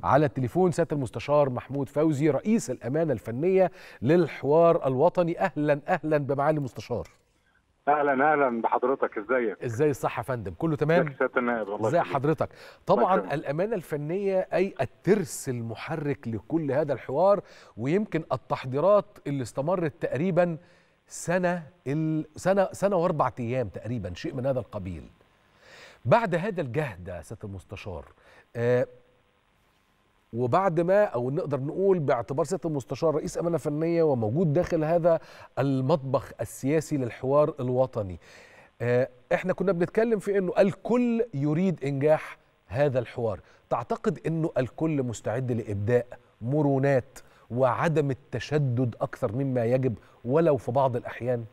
على التليفون سياده المستشار محمود فوزي رئيس الامانه الفنيه للحوار الوطني اهلا اهلا بمعالي المستشار اهلا اهلا بحضرتك ازيك ازاي الصحه يا فندم كله تمام ازيك يا سياده النائب والله ازي يخليك. حضرتك طبعا يكرمك. الامانه الفنيه اي الترس المحرك لكل هذا الحوار ويمكن التحضيرات اللي استمرت تقريبا سنه ال... سنه سنه واربع ايام تقريبا شيء من هذا القبيل بعد هذا الجهد يا سياده المستشار آه وبعد ما او نقدر نقول باعتبار سياده المستشار رئيس امانه فنيه وموجود داخل هذا المطبخ السياسي للحوار الوطني آه، احنا كنا بنتكلم في انه الكل يريد انجاح هذا الحوار تعتقد انه الكل مستعد لابداء مرونات وعدم التشدد اكثر مما يجب ولو في بعض الاحيان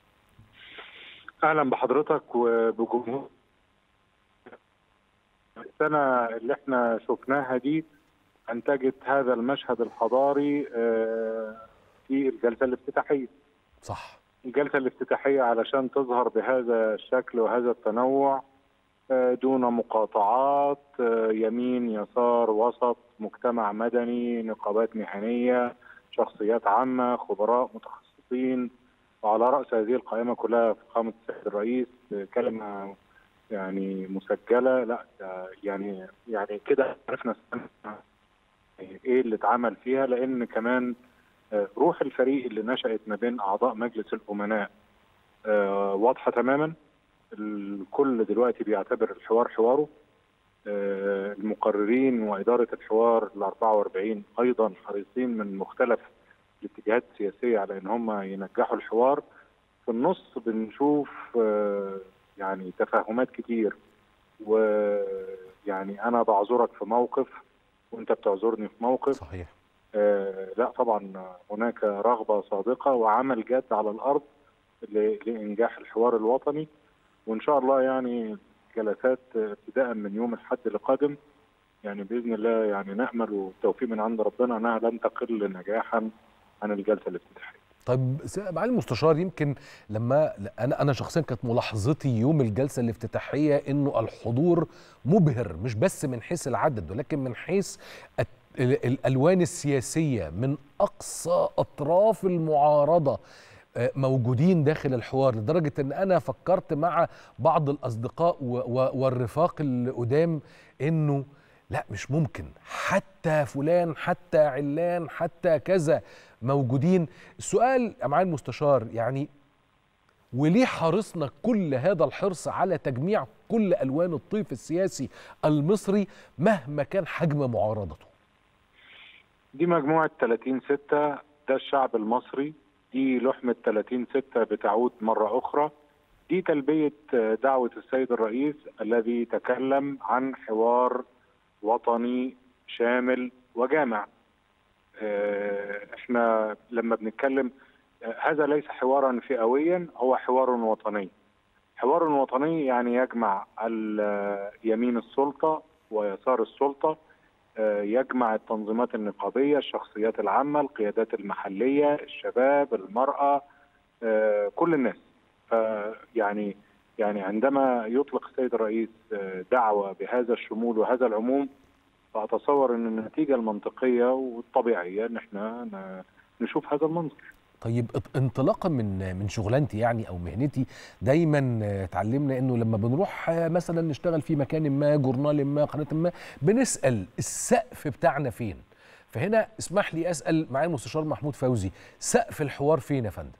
اهلا بحضرتك وبجمهور السنه اللي احنا شفناها دي انتجت هذا المشهد الحضاري آه، في الجلسه الافتتاحيه صح الجلسه الافتتاحيه علشان تظهر بهذا الشكل وهذا التنوع آه، دون مقاطعات آه، يمين يسار وسط مجتمع مدني نقابات مهنيه شخصيات عامه خبراء متخصصين وعلى راس هذه القائمه كلها فخامه السيد الرئيس آه، كلمه يعني مسجله لا ده يعني يعني كده عرفنا السنة ايه اللي اتعمل فيها لان كمان آه، روح الفريق اللي نشأت ما بين أعضاء مجلس الأمناء آه، واضحة تماما الكل دلوقتي بيعتبر الحوار حواره آه، المقررين وإدارة الحوار ال 44 أيضا حريصين من مختلف الاتجاهات السياسية على إن هم ينجحوا الحوار في النص بنشوف آه، يعني تفاهمات كتير ويعني أنا بعذرك في موقف وأنت بتعذرني في موقف صحيح آه، لا طبعا هناك رغبة صادقة وعمل جاد على الأرض ل- لإنجاح الحوار الوطني وإن شاء الله يعني جلسات آه، ابتداء من يوم الحد القادم يعني بإذن الله يعني نأمل والتوفيق من عند ربنا أنها لن تقل نجاحا عن الجلسة الافتتاحية طيب س- معالي المستشار يمكن لما انا انا شخصيا كانت ملاحظتي يوم الجلسه الافتتاحيه انه الحضور مبهر مش بس من حيث العدد ولكن من حيث الت- ال- الالوان السياسيه من اقصى اطراف المعارضه آه، موجودين داخل الحوار لدرجه ان انا فكرت مع بعض الاصدقاء و- و- والرفاق القدام انه لا مش ممكن حتى فلان حتى علان حتى كذا موجودين السؤال يا معالي المستشار يعني وليه حرصنا كل هذا الحرص على تجميع كل الوان الطيف السياسي المصري مهما كان حجم معارضته دي مجموعة 30 ستة ده الشعب المصري دي لحمة 30 ستة بتعود مرة أخرى دي تلبية آه، دعوة السيد الرئيس الذي تكلم عن حوار وطني شامل وجامع آه، احنا لما بنتكلم آه، هذا ليس حوارا فئويا هو حوار وطني حوار وطني يعني يجمع ال- يمين السلطة ويسار السلطة آه، يجمع التنظيمات النقابية الشخصيات العامة القيادات المحلية الشباب المرأة آه، كل الناس فيعني يعني عندما يطلق السيد الرئيس آه، دعوة بهذا الشمول وهذا العموم فأتصور أن النتيجة المنطقية والطبيعية أن احنا ن- نشوف هذا المنظر طيب ات- انطلاقا من من شغلانتي يعني او مهنتي دايما آه، اتعلمنا انه لما بنروح آه، مثلا نشتغل في مكان ما جورنال ما قناه ما بنسال السقف بتاعنا فين فهنا اسمح لي اسال معالي المستشار محمود فوزي سقف الحوار فين يا فندم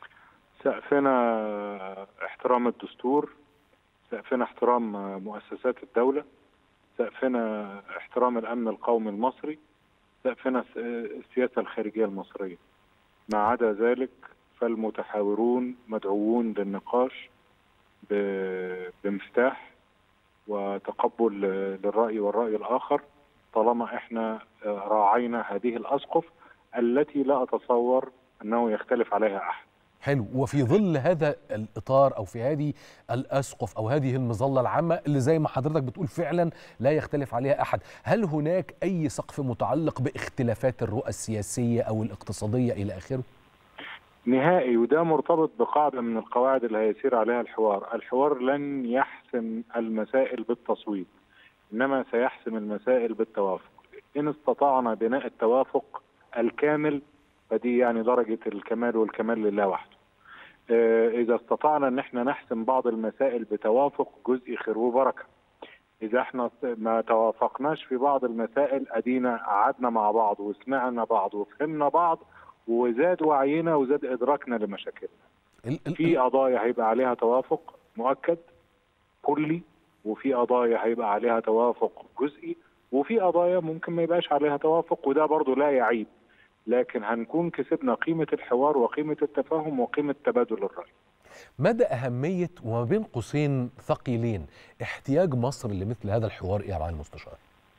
سقفنا احترام الدستور سقفنا احترام مؤسسات الدولة سقفنا احترام الأمن القومي المصري سقفنا س- السياسة الخارجية المصرية ما عدا ذلك فالمتحاورون مدعوون للنقاش ب- بمفتاح وتقبل للرأي والرأي الآخر طالما احنا راعينا هذه الأسقف التي لا أتصور أنه يختلف عليها أحد حلو وفي ظل هذا الاطار او في هذه الاسقف او هذه المظله العامه اللي زي ما حضرتك بتقول فعلا لا يختلف عليها احد هل هناك اي سقف متعلق باختلافات الرؤى السياسيه او الاقتصاديه الى اخره نهائي وده مرتبط بقاعدة من القواعد اللي هيسير عليها الحوار الحوار لن يحسم المسائل بالتصويت إنما سيحسم المسائل بالتوافق ان استطعنا بناء التوافق الكامل فدي يعني درجه الكمال والكمال لله وحده. آه، اذا استطعنا ان احنا نحسم بعض المسائل بتوافق جزئي خير وبركه. اذا احنا ما توافقناش في بعض المسائل ادينا قعدنا مع بعض وسمعنا بعض وفهمنا بعض وزاد وعينا وزاد ادراكنا لمشاكلنا. ال- ال- في قضايا هيبقى عليها توافق مؤكد كلي وفي قضايا هيبقى عليها توافق جزئي وفي قضايا ممكن ما يبقاش عليها توافق وده برضو لا يعيب لكن هنكون كسبنا قيمة الحوار وقيمة التفاهم وقيمة تبادل الرأي مدى أهمية وما بين قوسين ثقيلين احتياج مصر لمثل هذا الحوار إيه يا معالي المستشار؟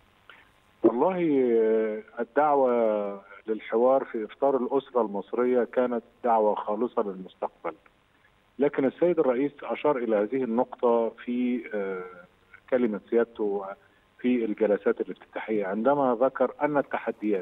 والله آه، الدعوة للحوار في إفطار الأسرة المصرية كانت دعوة خالصة للمستقبل لكن السيد الرئيس أشار إلى هذه النقطة في آه، كلمة سيادته في الجلسات الافتتاحية عندما ذكر أن التحديات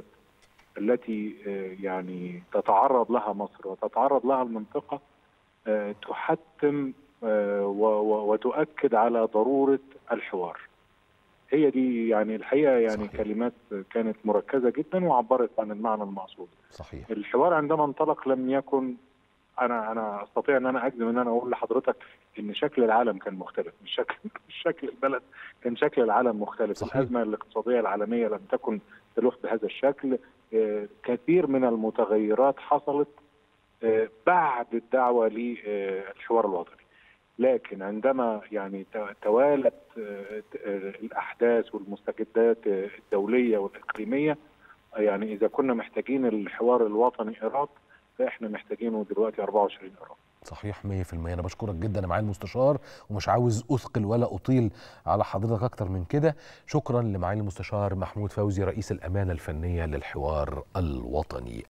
التي آه، يعني تتعرض لها مصر وتتعرض لها المنطقة آه، تحتم آه، و- و- وتؤكد على ضرورة الحوار هي دي يعني الحقيقة يعني صحيح. كلمات كانت مركزة جدا وعبرت عن المعنى المقصود صحيح الحوار عندما انطلق لم يكن انا انا استطيع ان انا اجزم ان انا اقول لحضرتك ان شكل العالم كان مختلف مش شكل مش شكل البلد كان شكل العالم مختلف صحيح. الازمه الاقتصاديه العالميه لم تكن تلوح بهذا الشكل آه، كثير من المتغيرات حصلت آه، بعد الدعوه للحوار الوطني لكن عندما يعني ت- توالت آه، آه، الاحداث والمستجدات آه، الدوليه والاقليميه يعني اذا كنا محتاجين الحوار الوطني ايراد فاحنا محتاجينه دلوقتي 24 ايراد صحيح 100% انا بشكرك جدا يا معالي المستشار ومش عاوز اثقل ولا اطيل على حضرتك اكتر من كده شكرا لمعالي المستشار محمود فوزي رئيس الامانه الفنيه للحوار الوطني